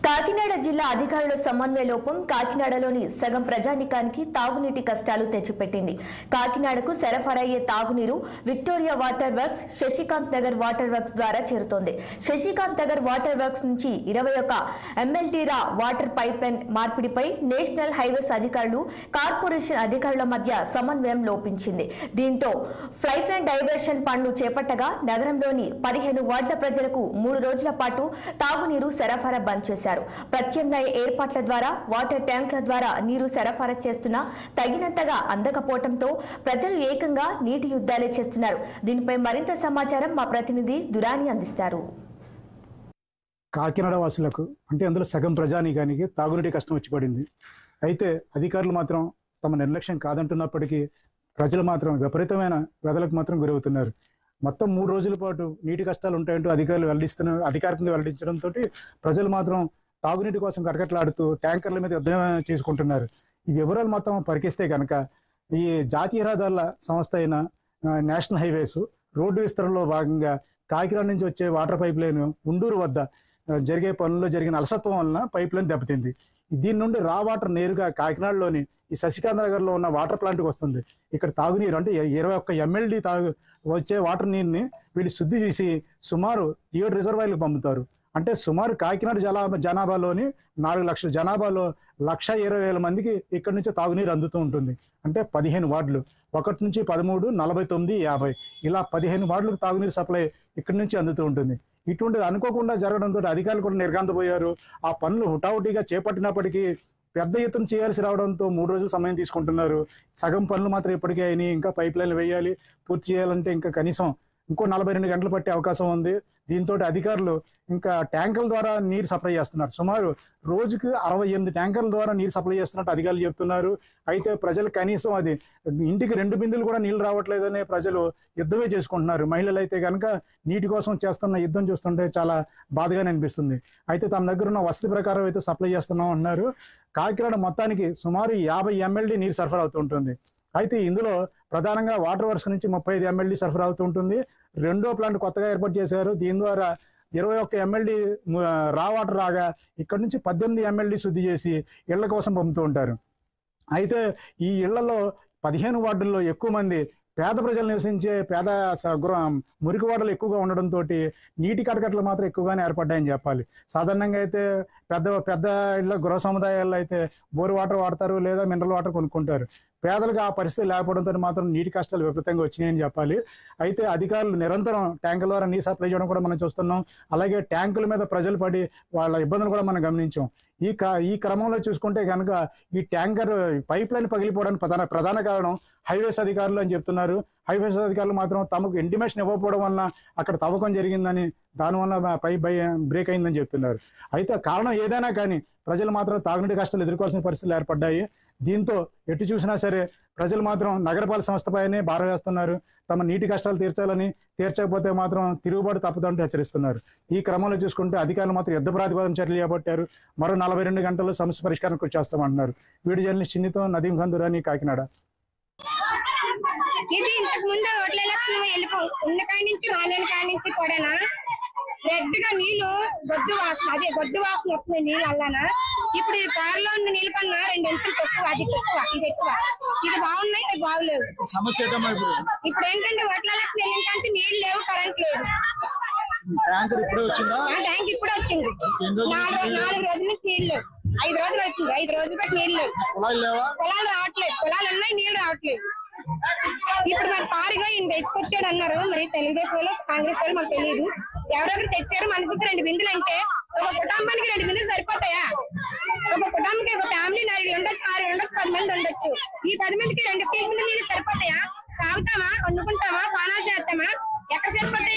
కాకినాడ జిల్లా అధికారుల సమన్వయ లోపం కాకినాడలోని సగం ప్రజానికానికి తాగునీటి కష్టాలు తెచ్చిపెట్టింది కాకినాడకు సరఫరయ్యే తాగునీరు Victoria water works Shashikant Nagar water works ద్వారా చేరుతోంది శశికాంత్ నగర్ వాటర్ వర్క్స్ నుంచి ఇరవై ఒక్క ఎమ్మెల్టీరా వాటర్ పైప్ లైన్ మార్పిడిపై నేషనల్ హైవేస్ అధికారులు కార్పొరేషన్ అధికారుల మధ్య సమన్వయం లోపించింది దీంతో ఫ్లైట్ లైన్ డైవర్షన్ పనులు చేపట్టగా నగరంలోని పదిహేను వార్డుల ప్రజలకు మూడు రోజుల పాటు తాగునీరు సరఫరా బంద్ చేశారు ప్రత్యామ్నాయ ఏర్పాట్ల ద్వారా వాటర్ ట్యాంకుల ద్వారా నీరు సరఫరా చేస్తున్నా తగినంతగా అందకపోవడంతో ప్రజలు ఏకంగా నీటి యుద్ధాలే చేస్తున్నారు దీనిపై మరింత సమాచారం మా ప్రతినిధి దురాని అందిస్తారు కాకినాడ వాసులకు అంటే అందులో సగం ప్రజానీకానికి తాగునీటి కష్టం వచ్చి పడింది అయితే అధికారులు మాత్రం తమ నిర్లక్ష్యం కాదంటున్నప్పటికీ ప్రజలు మాత్రం విపరీతమైన వ్యధలకు మాత్రం గురవుతున్నారు మొత్తం మూడు రోజుల పాటు నీటి కష్టాలు ఉంటాయంటూ అధికారులు వెల్లడిస్తున్న అధికారికంగా వెల్లడించడంతో ప్రజలు మాత్రం తాగునీటి కోసం కటకట్లాడుతూ ట్యాంకర్ల మీద యుద్ధం చేసుకుంటున్నారు ఈ వివరాలు మొత్తం పరికిస్తే కనుక ఈ జాతీయ రహదారుల సంస్థ అయిన ఆ, నేషనల్ హైవేస్ రోడ్డు విస్తరణలో భాగంగా కాకినాడ నుంచి వచ్చే వాటర్ పైప్ లైన్ ఉండూరు వద్ద ఆ, జరిగే పనుల్లో జరిగిన అలసత్వం వలన పైప్ లైన్ దెబ్బతింది దీని నుండి రా వాటర్ నేరుగా కాకినాడలోని ఈ శశికాంత్ నగర్లో ఉన్న వాటర్ ప్లాంట్కి వస్తుంది ఇక్కడ తాగునీరు అంటే ఇ- ఇరవై ఒక్క ఎంఎల్డి తాగు వచ్చే వాటర్ నీరుని వీళ్ళు శుద్ధి చేసి సుమారు ఏడు రిజర్వాయర్లకు పంపుతారు అంటే సుమారు కాకినాడ జలా జనాభాలోని నాలుగు లక్షల జనాభాలో లక్ష ఇరవై వేల మందికి ఇక్కడ నుంచి తాగునీరు అందుతూ ఉంటుంది అంటే పదిహేను వార్డులు ఒకటి నుంచి పదమూడు నలభై తొమ్మిది యాభై ఇలా పదిహేను వార్డులకు తాగునీరు సప్లై ఇక్కడి నుంచి అందుతూ ఉంటుంది ఇటువంటిది అనుకోకుండా జరగడంతో అధికారులు కూడా నిర్గాంతపోయారు ఆ పనులు హుటాహుటిగా చేపట్టినప్పటికీ పెద్ద ఎత్తున చేయాల్సి రావడంతో మూడు రోజులు సమయం తీసుకుంటున్నారు సగం పనులు మాత్రం ఇప్పటికే అయినాయి ఇంకా పైప్ లైన్లు వేయాలి పూర్తి చేయాలంటే ఇంకా కనీసం ఇంకో నలభై రెండు గంటలు పట్టే అవకాశం ఉంది దీంతో అధికారులు ఇంకా ట్యాంకర్ల ద్వారా నీరు సప్లై చేస్తున్నారు సుమారు రోజుకి అరవై ఎనిమిది ట్యాంకర్ల ద్వారా నీరు సప్లై చేస్తున్నట్టు అధికారులు చెప్తున్నారు అయితే ప్రజలు కనీసం అది ఇంటికి రెండు బిందులు కూడా నీళ్లు రావట్లేదనే ప్రజలు యుద్ధమే చేసుకుంటున్నారు మహిళలు అయితే కనుక నీటి కోసం చేస్తున్న యుద్ధం చూస్తుంటే చాలా బాధగానే అనిపిస్తుంది అయితే తమ దగ్గర ఉన్న వసతి ప్రకారం అయితే సప్లై చేస్తున్నాం అన్నారు కాకినాడ మొత్తానికి సుమారు యాభై ఎంఎల్డి నీరు సరఫరా అవుతుంటుంది అయితే ఇందులో ప్రధానంగా వాటర్ వర్క్స్ నుంచి ముప్పై ఐదు ఎంఎల్డి సరఫరా అవుతుంటుంది రెండో ప్లాంట్ కొత్తగా ఏర్పాటు చేశారు దీని ద్వారా ఇరవై ఒక్క ఎంఎల్డి రా వాటర్ రాగా ఇక్కడ నుంచి పద్దెనిమిది ఎంఎల్డి శుద్ధి చేసి ఇళ్ల కోసం పంపుతూ ఉంటారు అయితే ఈ ఇళ్లలో పదిహేను వార్డుల్లో ఎక్కువ మంది పేద ప్రజలు నివసించే పేద స- గృహ మురికి వాడలు ఎక్కువగా ఉండడంతో నీటి కటకట్లు మాత్రం ఎక్కువగానే ఏర్పడ్డాయని చెప్పాలి సాధారణంగా అయితే పెద్ద పెద్ద ఇళ్ళ గృహ సముదాయాల్లో అయితే బోర్ వాటర్ వాడతారు లేదా మినరల్ వాటర్ కొనుక్కుంటారు పేదలకు ఆ పరిస్థితి లేకపోవడంతో మాత్రం నీటి కష్టాలు విపరీతంగా వచ్చినాయని చెప్పాలి అయితే అధికారులు నిరంతరం ట్యాంకుల ద్వారా నీరు సప్లై చేయడం కూడా మనం చూస్తున్నాం అలాగే ట్యాంకుల మీద ప్రజలు పడి వాళ్ళ ఇబ్బందులు కూడా మనం గమనించాం ఈ క ఈ క్రమంలో చూసుకుంటే కనుక ఈ ట్యాంకర్ పైప్ లైన్ పగిలిపోవడానికి ప్రధాన ప్రధాన కారణం హైవేస్ అధికారులు అని చెప్తున్నారు హైవేస్ అధికారులు మాత్రం తమకు ఇంటిమేషన్ ఇవ్వకపోవడం వలన అక్కడ తవ్వకం జరిగిందని దానివల్ల పైప్ బై బ్రేక్ అయిందని చెప్తున్నారు అయితే కారణం ఏదైనా కానీ ప్రజలు మాత్రం తాగునీటి కష్టాలు ఎదుర్కోవాల్సిన పరిస్థితులు ఏర్పడ్డాయి దీంతో ఎటు చూసినా సరే ప్రజలు మాత్రం నగరపాలక సంస్థపైనే భారం వేస్తున్నారు తమ నీటి కష్టాలు తీర్చాలని తీర్చకపోతే మాత్రం తిరుగుబాటు తప్పదంటూ హెచ్చరిస్తున్నారు ఈ క్రమంలో చూసుకుంటే అధికారులు మాత్రం యుద్ధ ప్రాతిపదన చర్యలు చేపట్టారు మరో నలభై రెండు గంటల్లో సమస్య పరిష్కారం కృషి చేస్తామంటున్నారు వీడి జర్నలిస్ట్ చిన్నితో నదీం ఖందురాని కాకినాడ ఇది ఇంతకు ముందు ఓట్ల ఎలక్షన్ వెళ్ళిపో ఉన్న కాడి నుంచి వానేని కాడి నుంచి కూడానా రెడ్ గా నీళ్లు గొద్దు వాసన అదే గొద్దు వాసన వస్తుంది నీళ్ళు అల్లానా ఇప్పుడు ఈ పారలో ఉన్న నీళ్ళ కన్నా రెండు ఎంతులు తక్కువ అది తక్కువ ఇది ఎక్కువ ఇది బాగున్నాయి ఇది బాగులేవు సమస్య ఏంటమ్మా ఇప్పుడు ఇప్పుడు ఏంటంటే ఓట్ల ఎలక్షన్ వెళ్ళిన కాంచి నీళ్ళు లేవు కరెంట్ లేదు ట్యాంకర్ ఇప్పుడే వచ్చిందా ఆ ట్యాంక్ ఇప్పుడు వచ్చింది ఎన్ని రోజుల నుంచి నాలుగు నాలుగు రోజుల నుంచి నీళ్ళు లేవు ఐదు రోజులు అవుతుంది ఐదు రోజులు బట్టి నీళ్ళు లేవు కుళాయిలు లేవా పొలాలు రావట్లేదు పొలాలు ఉన్నాయి నీళ్ళు రావట్లేదు ఇప్పుడు మరి పారిగా ఈయన తెచ్చుకొచ్చాడు అన్నారు మరి తెలుగుదేశం వాళ్ళు కాంగ్రెస్ వాళ్ళు మాకు తెలియదు ఎవరెవరు తెచ్చారు మనిషికి రెండు బిందులు అంటే ఒక కుటుంబానికి రెండు బిందులు సరిపోతాయా ఒక కుటుంబానికి ఒక ఫ్యామిలీ నలుగురు ఉండొచ్చు ఆరు ఉండొచ్చు పది మంది ఉండొచ్చు ఈ పది మందికి రెండు స్టీల్ బిందులు నీళ్ళు సరిపోతాయా తాగుతామా వండుకుంటామా పానాలు చేస్తామా ఎక్కడ సరిపోతాయి